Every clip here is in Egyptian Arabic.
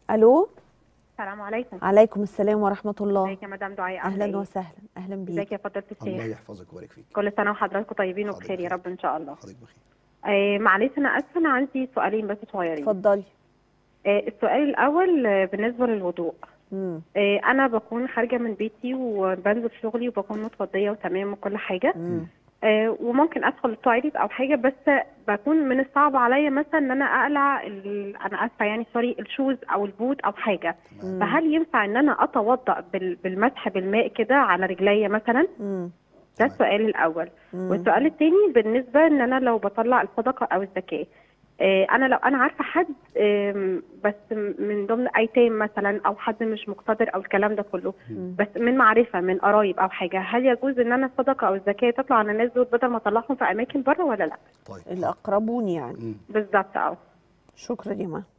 الو السلام عليكم عليكم السلام ورحمه الله ازيك يا مدام دعاء عاملة اهلا إيه؟ وسهلا اهلا ازيك بيك يا فضيله الله الشيخ يحفظك ويبارك فيك كل سنه وحضراتكم طيبين حضرتك وبخير يا بخير. رب ان شاء الله حضرتك بخير آه معلش انا اسفه انا عندي سؤالين بس صغيرين اتفضلي آه السؤال الاول آه بالنسبه للوضوء مم. آه انا بكون خارجه من بيتي وبنزل شغلي وبكون متوضيه وتمام وكل حاجه مم. آه وممكن ادخل التواليت او حاجه بس بكون من الصعب عليا مثلا ان انا اقلع ال... انا اسفه يعني سوري الشوز او البوت او حاجه مم. فهل ينفع ان انا اتوضا بال... بالمسح بالماء كده على رجليا مثلا مم. ده تمام. السؤال الاول مم. والسؤال الثاني بالنسبه ان انا لو بطلع الصدقه او الزكاه آه، انا لو انا عارفه حد آم، بس م- من ضمن ايتام مثلا او حد مش مقتدر او الكلام ده كله بس من معرفه من قرايب او حاجه هل يجوز ان انا الصدقه او الزكاه تطلع على الناس دول بدل ما اطلعهم في اماكن بره ولا لا طيب الاقربون يعني مم. بالظبط اه شكرا يا ما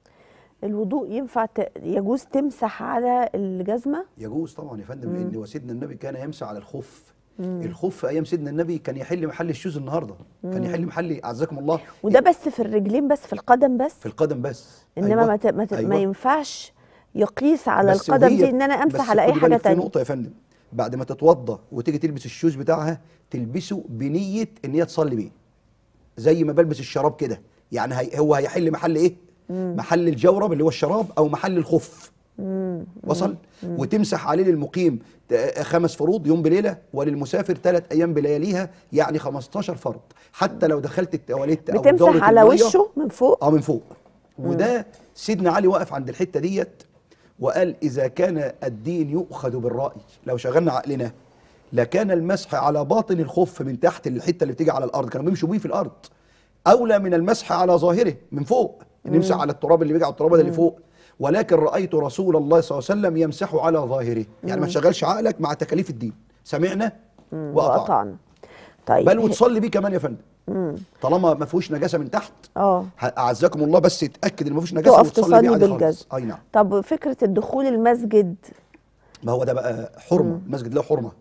الوضوء ينفع ت... يجوز تمسح على الجزمه يجوز طبعا يا فندم لان وسيدنا النبي كان يمسح على الخف الخف ايام سيدنا النبي كان يحل محل الشوز النهارده كان يحل محل اعزكم الله وده بس في الرجلين بس في القدم بس في القدم بس انما أيوة. ما, ت... ما, ت... ما أيوة. ينفعش يقيس على بس القدم وهي- دي ان انا بس امسح على اي خدي حاجه بالك في تانية نقطه يا فندم بعد ما تتوضى وتيجي تلبس الشوز بتاعها تلبسه بنيه ان هي تصلي بيه زي ما بلبس الشراب كده يعني هي هو هيحل محل ايه محل الجورب اللي هو الشراب او محل الخف وصل وتمسح عليه للمقيم ت- خمس فروض يوم بليله وللمسافر ثلاث ايام بلياليها يعني 15 فرض حتى لو دخلت التواليت او دورة بتمسح على المية وشه من فوق اه من فوق وده سيدنا علي وقف عند الحته ديت وقال اذا كان الدين يؤخذ بالراي لو شغلنا عقلنا لكان المسح على باطن الخف من تحت الحته اللي بتيجي على الارض كانوا بيمشوا بيه في الارض اولى من المسح على ظاهره من فوق نمسح على التراب اللي بيجي على التراب ده اللي فوق ولكن رايت رسول الله صلى الله عليه وسلم يمسح على ظاهره يعني ما تشغلش عقلك مع تكاليف الدين سمعنا وقطعنا وقطعنا طيب بل وتصلي بيه كمان يا فندم طالما ما فيهوش نجاسه من تحت اه اعزكم الله بس اتاكد ان ما فيش نجاسه تقف وتصلي تصلي بيه عادي خالص. بالجزم اي نعم طب فكره الدخول المسجد ما هو ده بقى حرمه المسجد له حرمه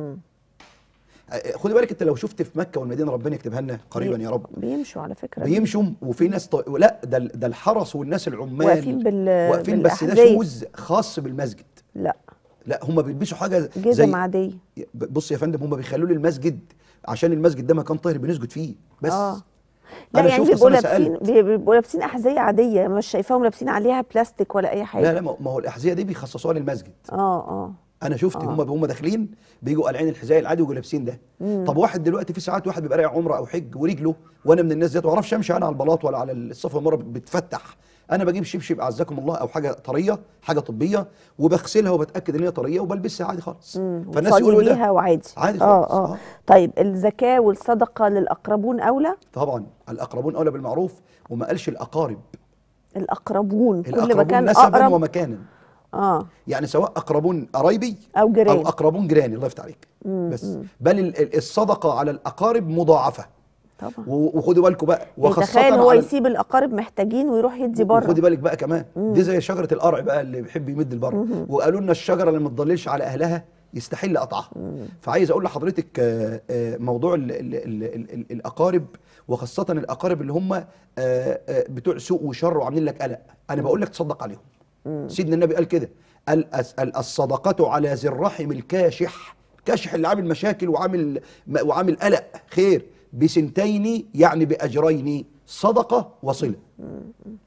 آه، خدي بالك انت لو شفت في مكه والمدينه ربنا يكتبها لنا قريبا يا رب بيمشوا على فكره بيمشوا وفي ناس ط... لا ده ال- ده الحرس والناس العمال واقفين بال- واقفين بس ده بالأحذية. شوز خاص بالمسجد لا لا هم بيلبسوا حاجه جزم عاديه بص يا فندم هم بيخلوا لي المسجد عشان المسجد ده مكان طاهر بنسجد فيه بس اه لا أنا يعني شفت بيبقوا أصل أنا لابسين سألت. بيبقوا لابسين احذيه عاديه مش شايفاهم لابسين عليها بلاستيك ولا اي حاجه لا لا ما ما هو الاحذيه دي بيخصصوها للمسجد اه اه انا شفت هم هم داخلين بيجوا قالعين الحذاء العادي ويجوا لابسين ده طب واحد دلوقتي في ساعات واحد بيبقى رايح عمره او حج ورجله وانا من الناس ديت ما اعرفش امشي انا على البلاط ولا على الصف المره بتفتح انا بجيب شبشب اعزكم الله او حاجه طريه حاجه طبيه وبغسلها وبتاكد ان هي طريه وبلبسها عادي خالص فالناس وتصلي يقولوا بيها ده وعادي عادي اه خالص، اه آه. طيب الزكاه والصدقه للاقربون اولى طبعا الاقربون اولى بالمعروف وما قالش الاقارب الاقربون كل الاقربون مكان نسبا اقرب ومكانا اه يعني سواء اقربون قرايبي أو جيران. او اقربون جيراني الله يفتح عليك بس بل ال- ال- الصدقه على الاقارب مضاعفه طبعا و- وخدوا بالكم بقى يعني وخاصه تخيل هو على- يسيب الاقارب محتاجين ويروح يدي بره وخدي بالك بقى كمان دي زي شجره القرع بقى اللي بيحب يمد البر وقالوا لنا الشجره اللي ما تضللش على اهلها يستحل قطعها فعايز اقول لحضرتك آه، آه، موضوع ال ال ال ال ال الاقارب وخاصه الاقارب اللي هم آه، آه، بتوع سوء وشر وعاملين لك قلق انا بقول لك تصدق عليهم سيدنا النبي قال كده قال الس- ال- الصدقه على ذي الرحم الكاشح كاشح اللي عامل مشاكل وعامل م- وعامل قلق خير بسنتين يعني باجرين صدقه وصله